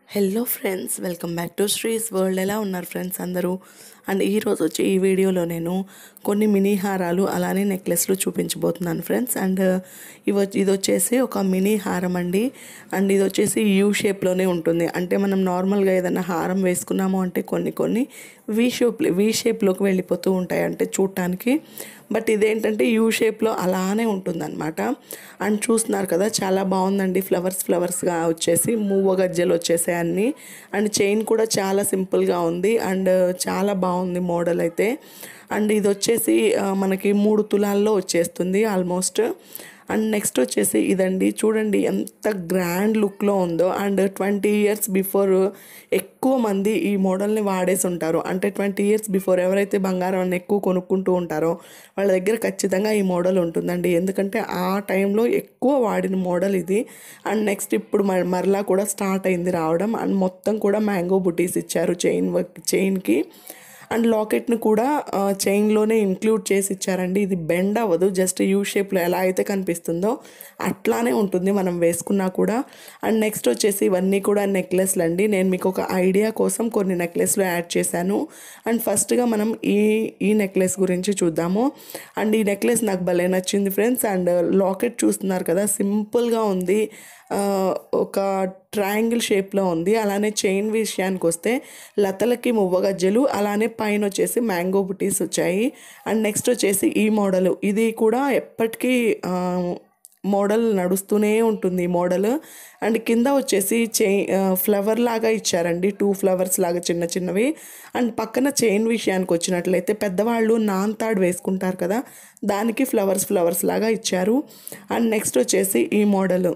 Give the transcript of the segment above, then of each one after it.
hello friends welcome back to Sri's world ఎలా ఉన్నారు friends అందరూ అండ్ ఈరోజు వచ్చి ఈ వీడియోలో నేను కొన్ని మినీ హారాలు అలానే నెక్లెస్లు చూపించబోతున్నాను ఫ్రెండ్స్ అండ్ ఇవి వచ్చి- ఇది వచ్చేసి ఒక మినీ హారం అండి అండ్ ఇది వచ్చేసి యూ షేప్లోనే ఉంటుంది అంటే మనం నార్మల్గా ఏదైనా హారం వేసుకున్నాము అంటే కొన్ని కొన్ని వీ షేప్ వీ షేప్లోకి వెళ్ళిపోతూ ఉంటాయి అంటే చూడటానికి బట్ ఇదేంటంటే యూ షేప్లో అలానే ఉంటుందన్నమాట అండ్ చూస్తున్నారు కదా చాలా బాగుందండి ఫ్లవర్స్ ఫ్లవర్స్గా వచ్చేసి మూవ గజ్జలు వచ్చేసాయి అన్నీ అండ్ చైన్ కూడా చాలా సింపుల్గా ఉంది అండ్ చాలా బాగుంది మోడల్ అయితే అండ్ ఇది వచ్చేసి ఆ, మనకి మూడు తులాల్లో వచ్చేస్తుంది ఆల్మోస్ట్ అండ్ నెక్స్ట్ వచ్చేసి ఇదండి చూడండి ఎంత గ్రాండ్ లుక్లో ఉందో అండ్ ట్వంటీ ఇయర్స్ బిఫోర్ ఎక్కువ మంది ఈ మోడల్ని వాడేసి ఉంటారు అంటే ట్వంటీ ఇయర్స్ బిఫోర్ ఎవరైతే బంగారం అన్ని ఎక్కువ కొనుక్కుంటూ ఉంటారో వాళ్ళ దగ్గర ఖచ్చితంగా ఈ మోడల్ ఉంటుందండి ఎందుకంటే ఆ టైంలో ఎక్కువ వాడిన మోడల్ ఇది అండ్ నెక్స్ట్ ఇప్పుడు మ- మరలా కూడా స్టార్ట్ అయింది రావడం అండ్ మొత్తం కూడా మ్యాంగో బుటీస్ ఇచ్చారు చైన్ వర్క్ చైన్కి అండ్ లాకెట్ని కూడా ఆ, చైన్లోనే ఇంక్లూడ్ చేసి ఇచ్చారండి ఇది బెండ్ అవ్వదు జస్ట్ యూ షేప్లో ఎలా అయితే కనిపిస్తుందో అట్లానే ఉంటుంది మనం వేసుకున్నా కూడా అండ్ నెక్స్ట్ వచ్చేసి ఇవన్నీ కూడా నెక్లెస్లు అండి నేను మీకు ఒక ఐడియా కోసం కొన్ని నెక్లెస్లు యాడ్ చేశాను అండ్ ఫస్ట్గా మనం ఈ ఈ నెక్లెస్ గురించి చూద్దాము అండ్ ఈ నెక్లెస్ నాకు భలే నచ్చింది ఫ్రెండ్స్ అండ్ లాకెట్ చూస్తున్నారు కదా సింపుల్గా ఉంది ఆ, ఒక ట్రయాంగిల్ షేప్లో ఉంది అలానే చైన్ విషయానికి వస్తే లతలకి మువ్వగజ్జలు అలానే పైన వచ్చేసి మ్యాంగో బుటీస్ వచ్చాయి అండ్ నెక్స్ట్ వచ్చేసి ఈ మోడల్ ఇది కూడా ఎప్పటికీ ఆ, మోడల్ నడుస్తూనే ఉంటుంది ఈ మోడల్ అండ్ కింద వచ్చేసి చై ఫ్లవర్ లాగా ఇచ్చారండి టూ ఫ్లవర్స్ లాగా చిన్న చిన్నవి అండ్ పక్కన చైన్ విషయానికి వచ్చినట్లయితే పెద్దవాళ్ళు నాన్ తాడ్ వేసుకుంటారు కదా దానికి ఫ్లవర్స్ ఫ్లవర్స్ లాగా ఇచ్చారు అండ్ నెక్స్ట్ వచ్చేసి ఈ మోడల్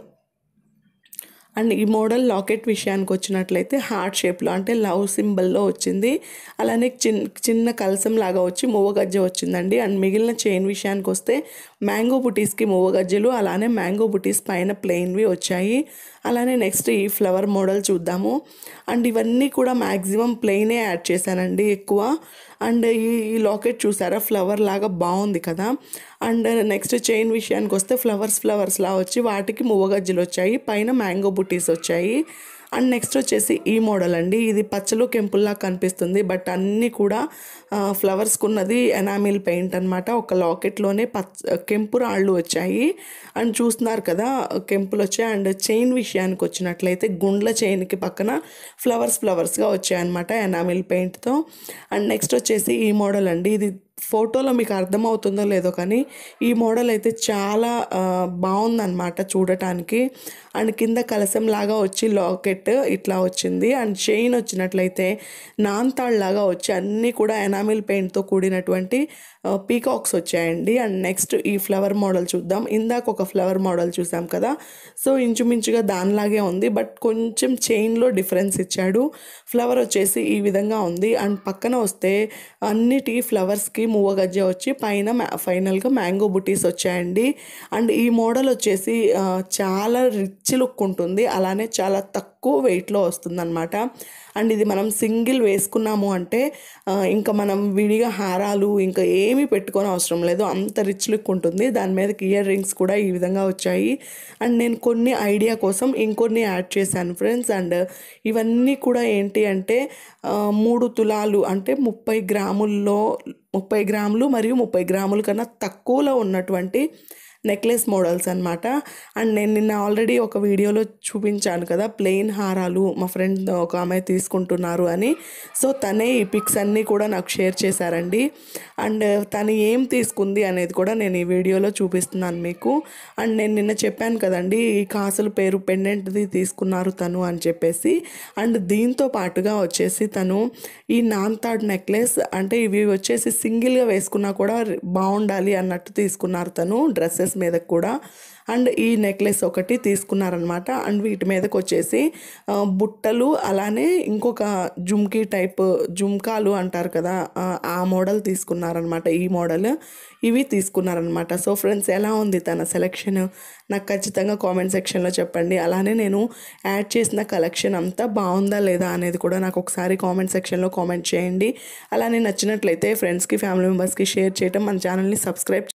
అండ్ ఈ మోడల్ లాకెట్ విషయానికి వచ్చినట్లయితే హార్ట్ షేప్లో అంటే లవ్ సింబల్లో వచ్చింది అలానే చిన్న చిన్న కలసం లాగా వచ్చి మువ్వగజ్జ వచ్చిందండి అండ్ మిగిలిన చైన్ విషయానికి వస్తే మ్యాంగో బుటీస్కి మువ్వగజ్జలు అలానే మ్యాంగో బుటీస్ పైన ప్లెయిన్వి వచ్చాయి అలానే నెక్స్ట్ ఈ ఫ్లవర్ మోడల్ చూద్దాము అండ్ ఇవన్నీ కూడా మ్యాక్సిమం ప్లెయినే యాడ్ చేశానండి ఎక్కువ అండ్ ఈ ఈ లాకెట్ చూసారా ఫ్లవర్ లాగా బాగుంది కదా అండ్ నెక్స్ట్ చైన్ విషయానికి వస్తే ఫ్లవర్స్ ఫ్లవర్స్ లా వచ్చి వాటికి మువ్వగజ్జలు వచ్చాయి పైన మ్యాంగో బుటీస్ వచ్చాయి అండ్ నెక్స్ట్ వచ్చేసి ఈ మోడల్ అండి ఇది పచ్చలు కెంపుల్లా కనిపిస్తుంది బట్ అన్నీ కూడా ఫ్లవర్స్కి ఉన్నది ఎనామిల్ పెయింట్ అనమాట ఒక లాకెట్లోనే పచ్చ కెంపు రాళ్ళు వచ్చాయి అండ్ చూస్తున్నారు కదా కెంపులు వచ్చాయి అండ్ చైన్ విషయానికి వచ్చినట్లయితే గుండ్ల చైన్కి పక్కన ఫ్లవర్స్ ఫ్లవర్స్గా వచ్చాయన్నమాట ఎనామిల్ పెయింట్తో అండ్ నెక్స్ట్ వచ్చేసి ఈ మోడల్ అండి ఇది ఫోటోలో మీకు అర్థమవుతుందో లేదో కానీ ఈ మోడల్ అయితే చాలా ఆ, బాగుందన్నమాట చూడటానికి అండ్ కింద కలసం లాగా వచ్చి లాకెట్ ఇట్లా వచ్చింది అండ్ చైన్ వచ్చినట్లయితే నాన్తాళ్ లాగా వచ్చి అన్నీ కూడా ఎనామిల్ పెయింట్తో కూడినటువంటి పీకాక్స్ వచ్చాయండి అండ్ నెక్స్ట్ ఈ ఫ్లవర్ మోడల్ చూద్దాం ఇందాక ఒక ఫ్లవర్ మోడల్ చూసాం కదా సో ఇంచుమించుగా దానిలాగే ఉంది బట్ కొంచెం చైన్లో డిఫరెన్స్ ఇచ్చాడు ఫ్లవర్ వచ్చేసి ఈ విధంగా ఉంది అండ్ పక్కన వస్తే అన్నిటి ఫ్లవర్స్కి మువ్వగజ్జ వచ్చి పైన మ్యా- ఫైనల్గా మ్యాంగో బుటీస్ వచ్చాయండి అండ్ ఈ మోడల్ వచ్చేసి ఆ, చాలా రిచ్ లుక్ ఉంటుంది అలానే చాలా తక్కువ వెయిట్లో వస్తుందన్నమాట అండ్ ఇది మనం సింగిల్ వేసుకున్నాము అంటే ఆ, ఇంకా మనం విడిగా హారాలు ఇంకా ఏమీ పెట్టుకోని అవసరం లేదు అంత రిచ్ లుక్ ఉంటుంది దాని మీదకి ఇయర్ రింగ్స్ కూడా ఈ విధంగా వచ్చాయి అండ్ నేను కొన్ని ఐడియా కోసం ఇంకొన్ని యాడ్ చేశాను ఫ్రెండ్స్ అండ్ ఇవన్నీ కూడా ఏంటి అంటే ఆ, మూడు తులాలు అంటే ముప్పై గ్రాముల్లో ముప్పై గ్రాములు మరియు ముప్పై గ్రాముల కన్నా తక్కువలో ఉన్నటువంటి నెక్లెస్ మోడల్స్ అనమాట అండ్ నేను నిన్న ఆల్రెడీ ఒక వీడియోలో చూపించాను కదా ప్లెయిన్ హారాలు మా ఫ్రెండ్ ఒక ఆమె తీసుకుంటున్నారు అని సో తనే ఈ పిక్స్ అన్నీ కూడా నాకు షేర్ చేశారండి అండ్ తను ఏం తీసుకుంది అనేది కూడా నేను ఈ వీడియోలో చూపిస్తున్నాను మీకు అండ్ నేను నిన్న చెప్పాను కదండి ఈ కాసుల పేరు పెండెంట్ది తీసుకున్నారు తను అని చెప్పేసి అండ్ దీంతో పాటుగా వచ్చేసి తను ఈ నాన్తాడ్ నెక్లెస్ అంటే ఇవి వచ్చేసి సింగిల్గా వేసుకున్నా కూడా బాగుండాలి అన్నట్టు తీసుకున్నారు తను డ్రెస్సెస్ మీద కూడా అండ్ ఈ నెక్లెస్ ఒకటి తీసుకున్నారనమాట అండ్ వీటి మీదకి వచ్చేసి ఆ, బుట్టలు అలానే ఇంకొక జుమ్కీ టైప్ జుమ్కాలు అంటారు కదా ఆ, ఆ మోడల్ తీసుకున్నారనమాట ఈ మోడల్ ఇవి తీసుకున్నారనమాట సో ఫ్రెండ్స్ ఎలా ఉంది తన సెలెక్షన్ నాకు ఖచ్చితంగా కామెంట్ సెక్షన్లో చెప్పండి అలానే నేను యాడ్ చేసిన కలెక్షన్ అంతా బాగుందా లేదా అనేది కూడా నాకు ఒకసారి కామెంట్ సెక్షన్లో కామెంట్ చేయండి అలానే నచ్చినట్లయితే ఫ్రెండ్స్కి ఫ్యామిలీ మెంబర్స్కి షేర్ చేయటం మన ఛానల్ని సబ్స్క్రైబ్